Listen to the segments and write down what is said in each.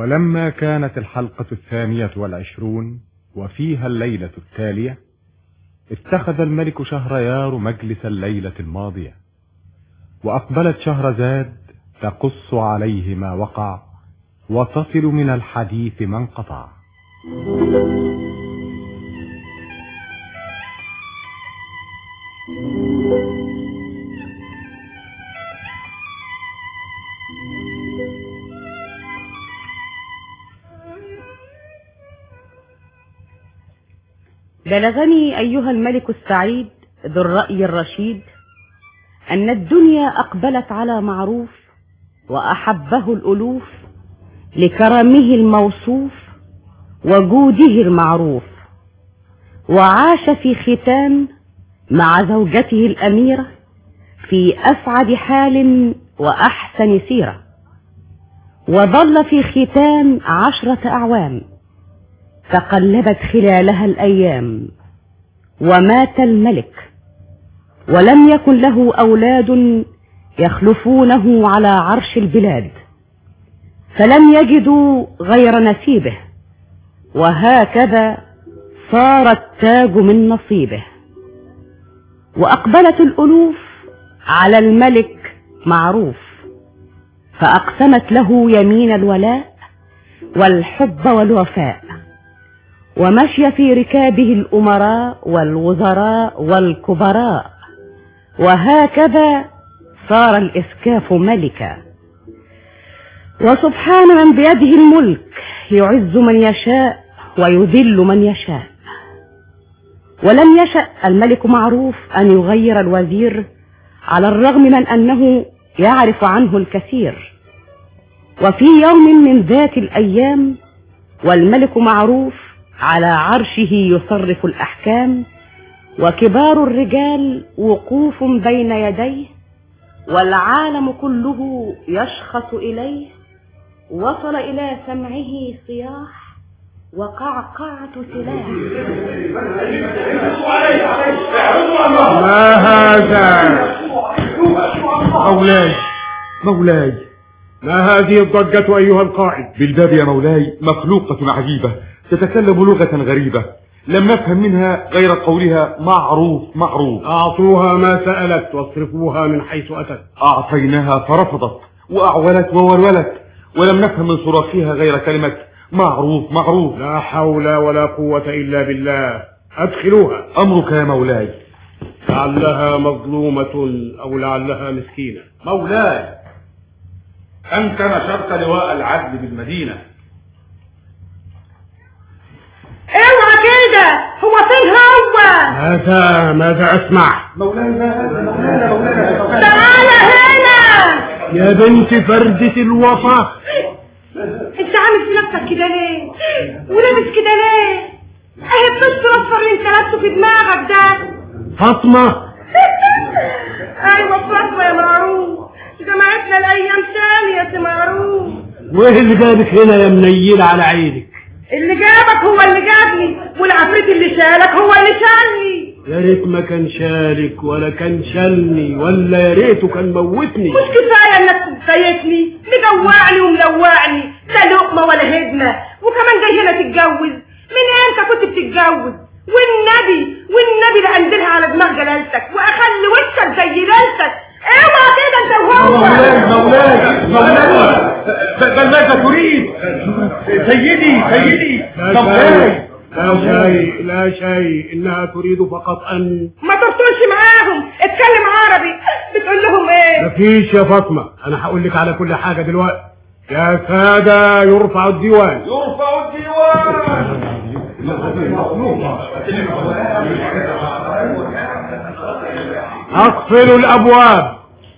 ولما كانت الحلقة الثانية والعشرون وفيها الليلة التالية اتخذ الملك شهريار مجلس الليلة الماضية وأقبلت شهرزاد تقص عليه ما وقع وتصل من الحديث ما انقطع بلغني أيها الملك السعيد ذو الرأي الرشيد أن الدنيا أقبلت على معروف وأحبه الألوف لكرمه الموصوف وجوده المعروف وعاش في ختان مع زوجته الأميرة في أسعد حال وأحسن سيرة وظل في ختان عشرة أعوام تقلبت خلالها الأيام ومات الملك ولم يكن له أولاد يخلفونه على عرش البلاد فلم يجدوا غير نسيبه وهكذا صار التاج من نصيبه وأقبلت الألوف على الملك معروف فأقسمت له يمين الولاء والحب والوفاء ومشي في ركابه الأمراء والوزراء والكبراء وهكذا صار الإسكاف ملكا وسبحان من بيده الملك يعز من يشاء ويذل من يشاء ولم يشأ الملك معروف أن يغير الوزير على الرغم من أنه يعرف عنه الكثير وفي يوم من ذات الأيام والملك معروف على عرشه يصرف الأحكام وكبار الرجال وقوف بين يديه والعالم كله يشخص إليه وصل إلى سمعه صياح وقعقعة سلاح ما هذا مولاي مولاي ما هذه الضجة أيها القائد بالباب يا مولاي مخلوقة عجيبة تتكلم لغة غريبة لم نفهم منها غير قولها معروف معروف أعطوها ما سألت واصرفوها من حيث أتت أعطيناها فرفضت وأعولت وولولت ولم نفهم من صراخها غير كلمة معروف معروف لا حول ولا قوة إلا بالله أدخلوها أمرك يا مولاي لعلها مظلومة أو لعلها مسكينة مولاي أنت نشرت لواء العدل بالمدينة اوعى كده هو فين هو ماذا ماذا أسمع مولاي ما هذا مولاي مولاي تعال هنا يا بنت فردة الوفا انت عامل في نفسك كده ليه ولابس كده ليه اهي الطش الاصفر اللي انت لابسه في دماغك ده فاطمة ايوه فاطمه يا معروف جمعتنا الايام تاني يا سي معروف وايه اللي جابك هنا يا منيلة على عينك اللي جابك هو اللي جابني والعفريت اللي شالك هو اللي شالني يا ريت ما كان شالك ولا كان شالني ولا يا ريته كان موتني مش كفايه انك سايتني مجوعني وملوعني لا لقمه ولا هدمه وكمان جاي هنا تتجوز من امتى كنت بتتجوز والنبي والنبي لا انزلها على دماغ جلالتك واخلي وشك زي ليلتك اوعى كده انت وهو مولاي مولاي بل ماذا تريد سيدي سيدي لا مولاي شيء لا شيء لا شيء إنها تريد فقط أن ما ترطلش معاهم اتكلم عربي بتقول لهم ايه مفيش يا فاطمة أنا هقول لك على كل حاجة دلوقتي يا سادة يرفع الديوان يرفع الديوان أقفلوا الأبواب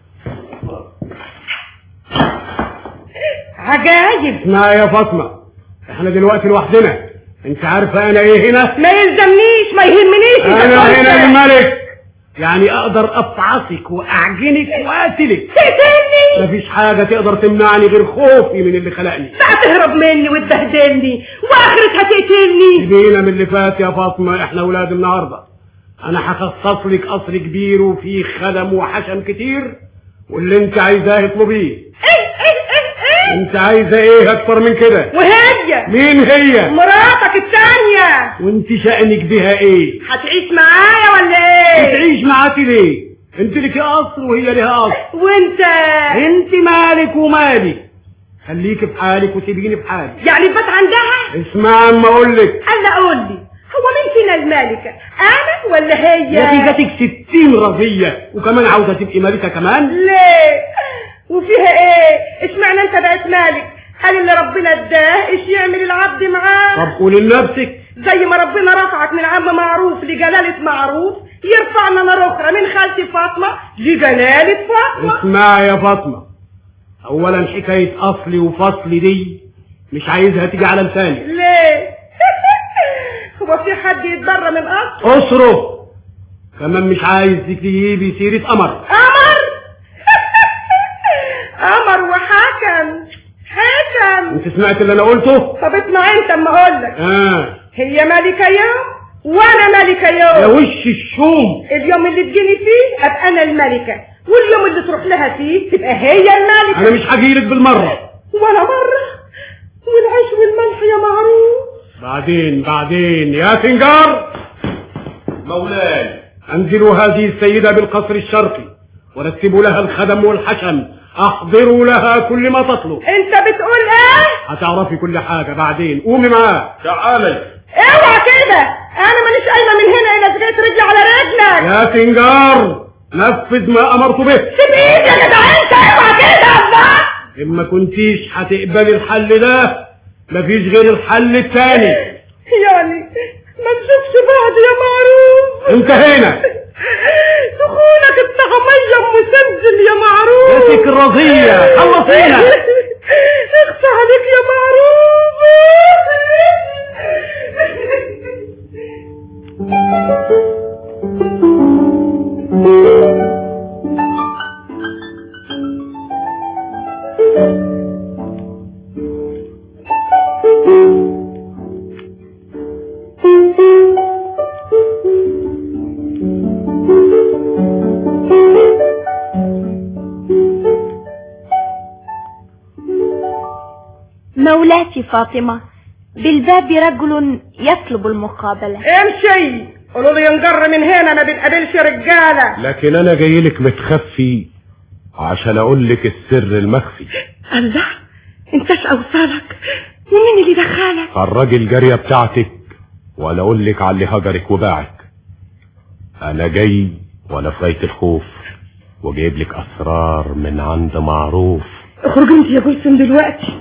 عجايب اسمعي يا فاطمة احنا دلوقتي لوحدنا انت عارفة انا ايه هنا ما يلزمنيش ما يهمنيش انت انا قلت هنا إيه. الملك يعني اقدر افعصك واعجنك واقتلك تقتلني مفيش حاجة تقدر تمنعني غير خوفي من اللي خلقني بقى تهرب مني وتبهدلني واخرتها تقتلني سيبينا من اللي فات يا فاطمة احنا ولاد النهاردة انا هخصص لك قصر كبير وفيه خدم وحشم كتير واللي انت عايزاه اطلبيه ايه ايه ايه انت عايزه ايه اكتر من كده وهي مين هي مراتك التانية وانت شأنك بها ايه هتعيش معايا ولا ايه تعيش معاكي ليه انت لك قصر وهي لها قصر وانت انت مالك ومالي خليك في حالك وسيبيني في حالي يعني بات عندها اسمع اما اقول لك قال قول لي هو مين فينا المالكة انا ولا هي نتيجتك ستين رضية وكمان عاوزة تبقي مالكة كمان ليه وفيها ايه اشمعنى انت بقيت مالك قال اللي ربنا اداه ايش يعمل العبد معاه طب قولي لنفسك زي ما ربنا رفعك من عم معروف لجلالة معروف يرفعنا مرة أخرى من خالتي فاطمة لجلالة فاطمة اسمع يا فاطمة اولا حكاية اصلي وفصلي دي مش عايزها تيجي على لساني ليه؟ هو في حد يتبرى من أصل؟ اصرف كمان مش عايز تجيبي سيرة قمر قمر قمر وحكم حكم انت سمعت اللي انا قلته طب اسمع انت اما اقول لك اه هي مالكة يوم وانا مالكة يا يوم وش الشوم اليوم اللي تجيني فيه ابقى انا الملكة واليوم اللي تروح لها فيه تبقى هي انا الملكة مش هجيلك بالمرة ولا مرة والعيش والملح يا معروف بعدين بعدين يا سنجار مولاي انزلوا هذه السيدة بالقصر الشرقي ورتبوا لها الخدم والحشم احضروا لها كل ما تطلب انت بتقول ايه هتعرفي كل حاجة بعدين قومي معاه تعالي اوعى كده انا مانيش قايمه من هنا الا سجيت رجلي على رجلك يا سنجار نفذ ما امرت به سيب ايدي يا جدع انت اوعى كده الله اما كنتيش هتقبلي الحل ده مفيش غير الحل التاني يعني ما نشوفش بعض يا معروف انتهينا دخولك الطعمية ام سنزل يا معروف يا الرضية خلصينا اخفى عليك يا معروف مولاتي فاطمة بالباب رجل يطلب المقابلة امشي قولوا لي ينجر من هنا ما بنقابلش رجاله لكن انا جاي لك متخفي عشان اقول لك السر المخفي الله انتش اوصلك ومين اللي دخلك خرجي الجارية بتاعتك وانا اقول لك على اللي هجرك وباعك انا جاي وانا في غاية الخوف وجايب لك اسرار من عند معروف اخرج انت يا جلسم دلوقتي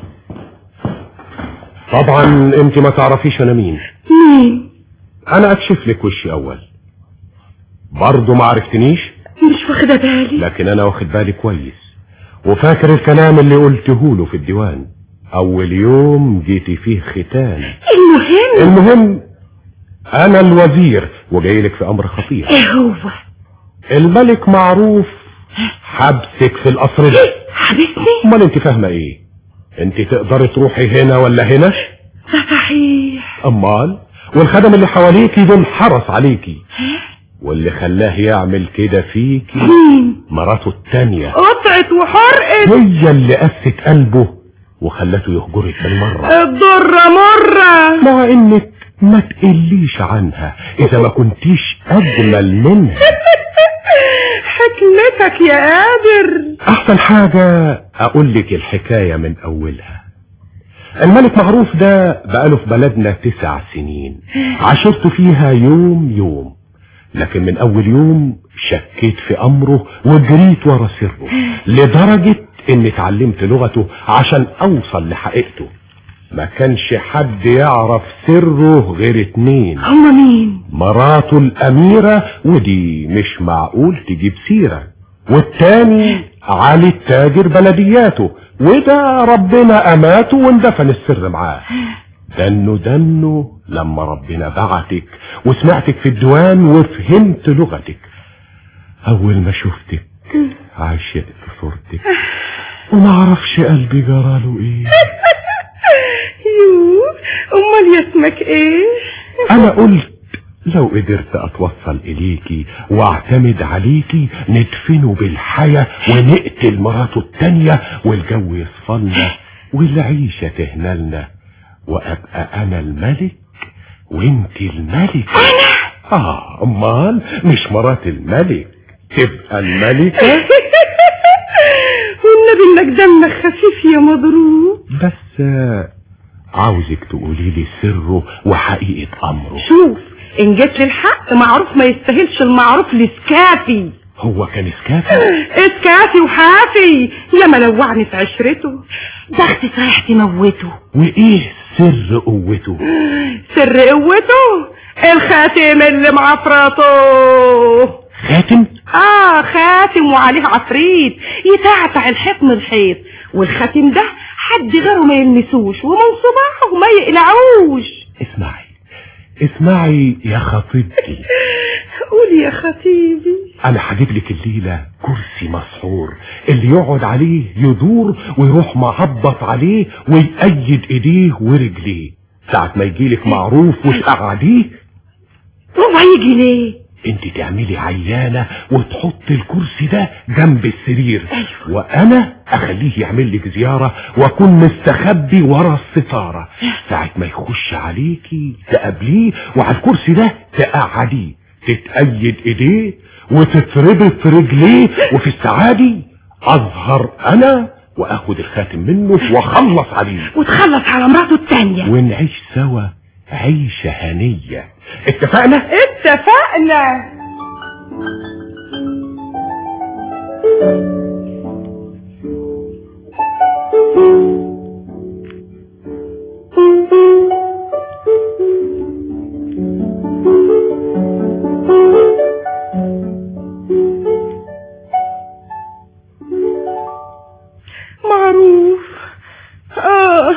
طبعا انت ما تعرفيش انا مين مين انا اكشف لك وشي اول برضه ما عرفتنيش مش واخده بالي لكن انا واخد بالي كويس وفاكر الكلام اللي قلته له في الديوان اول يوم جيتي فيه ختان المهم المهم انا الوزير وجاي لك في امر خطير ايه هو الملك معروف حبسك في القصر ده حبيبتي امال انت فاهمه ايه انت تقدري تروحي هنا ولا هنا ده صحيح امال والخدم اللي حواليكي دول حرس عليكي واللي خلاه يعمل كده فيكي مين مراته التانية قطعت وحرقت هي اللي قست قلبه وخلته يهجرك بالمرة الضرة مرة مع انك ما تقليش عنها اذا ما كنتيش اجمل منها حكمتك يا قادر احسن حاجة اقول لك الحكاية من اولها الملك معروف ده بقاله في بلدنا تسع سنين عشرت فيها يوم يوم لكن من اول يوم شكيت في امره وجريت ورا سره لدرجة اني اتعلمت لغته عشان اوصل لحقيقته ما كانش حد يعرف سره غير اتنين هما مين مراته الأميرة ودي مش معقول تجيب سيرة والتاني علي التاجر بلدياته وده ربنا أماته واندفن السر معاه دنو دنو لما ربنا بعتك وسمعتك في الديوان وفهمت لغتك أول ما شفتك عشقت صورتك وما عرفش قلبي جراله ايه يو امال يا اسمك ايه انا قلت لو قدرت اتوصل اليكي واعتمد عليكي ندفنه بالحياة ونقتل مراته التانية والجو يصفلنا والعيشة تهنلنا وابقى انا الملك وانت الملك انا اه امال مش مرات الملك تبقى الملكة والنبي انك دمك خفيف يا مضروب بس آه، عاوزك تقولي لي سره وحقيقة امره شوف ان جيت للحق معروف ما يستاهلش المعروف لسكافي هو كان اسكافي اسكافي وحافي يا ملوعني في عشرته بختك رايح تموته وايه سر قوته سر قوته الخاتم اللي معفرته خاتم اه خاتم وعليه عفريت يتعتع الحيط من الحيط والخاتم ده حد غيره ما يلمسوش ومن صباحه ما يقلعوش اسمعي اسمعي يا خطيبتي قولي يا خطيبي انا هجيب لك الليله كرسي مسحور اللي يقعد عليه يدور ويروح معبط عليه ويأيد ايديه ورجليه ساعة ما يجيلك معروف وتقعديه هو هيجي ليه انت تعملي عيانة وتحط الكرسي ده جنب السرير وانا اخليه يعمل لك زيارة واكون مستخبي ورا الستارة ساعة ما يخش عليكي تقابليه وعلى الكرسي ده تقعديه تتأيد ايديه وتتربط رجليه وفي السعادة اظهر انا واخد الخاتم منه واخلص عليه وتخلص على مراته التانية ونعيش سوا عيشة هنية اتفقنا؟ اتفقنا معروف آه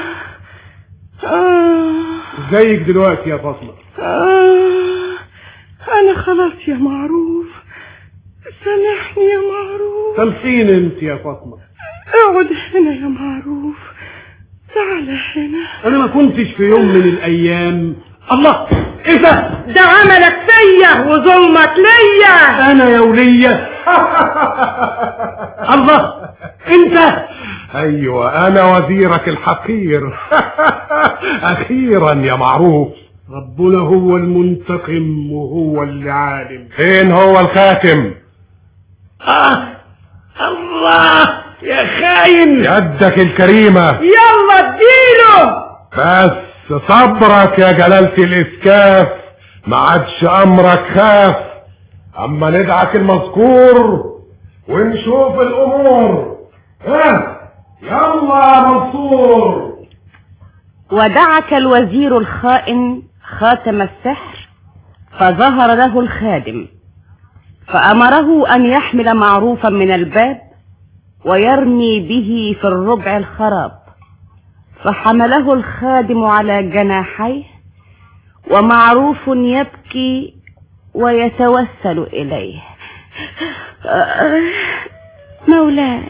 آه ازيك دلوقتي يا فاطمة آه أنا خلاص يا معروف سامحني يا معروف سامحيني انت يا فاطمة اقعد هنا يا معروف تعال هنا انا ما كنتش في يوم من الايام الله ايه ده ده عملك فيا وظلمك ليا انا يا ولية الله انت ايوه انا وزيرك الحقير اخيرا يا معروف ربنا هو المنتقم وهو اللي عالم فين هو الخاتم آه الله يا خاين يدك الكريمة يلا اديله بس صبرك يا جلالة الاسكاف ما عادش امرك خاف اما ندعك المذكور ونشوف الامور ها يلا يا منصور ودعك الوزير الخائن خاتم السحر فظهر له الخادم فأمره أن يحمل معروفا من الباب ويرمي به في الربع الخراب فحمله الخادم على جناحيه ومعروف يبكي ويتوسل إليه آه، مولاي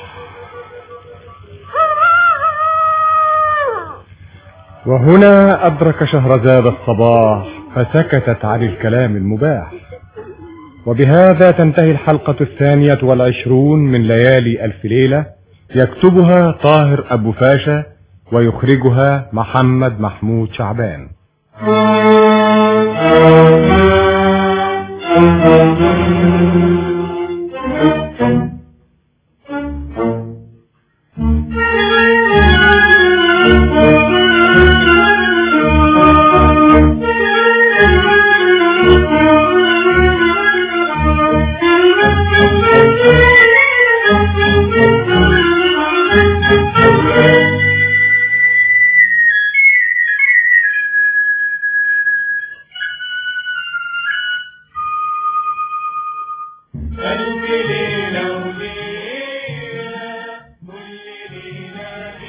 وهنا أدرك شهرزاد الصباح فسكتت عن الكلام المباح وبهذا تنتهي الحلقة الثانية والعشرون من ليالي ألف ليلة يكتبها طاهر أبو فاشا ويخرجها محمد محمود شعبان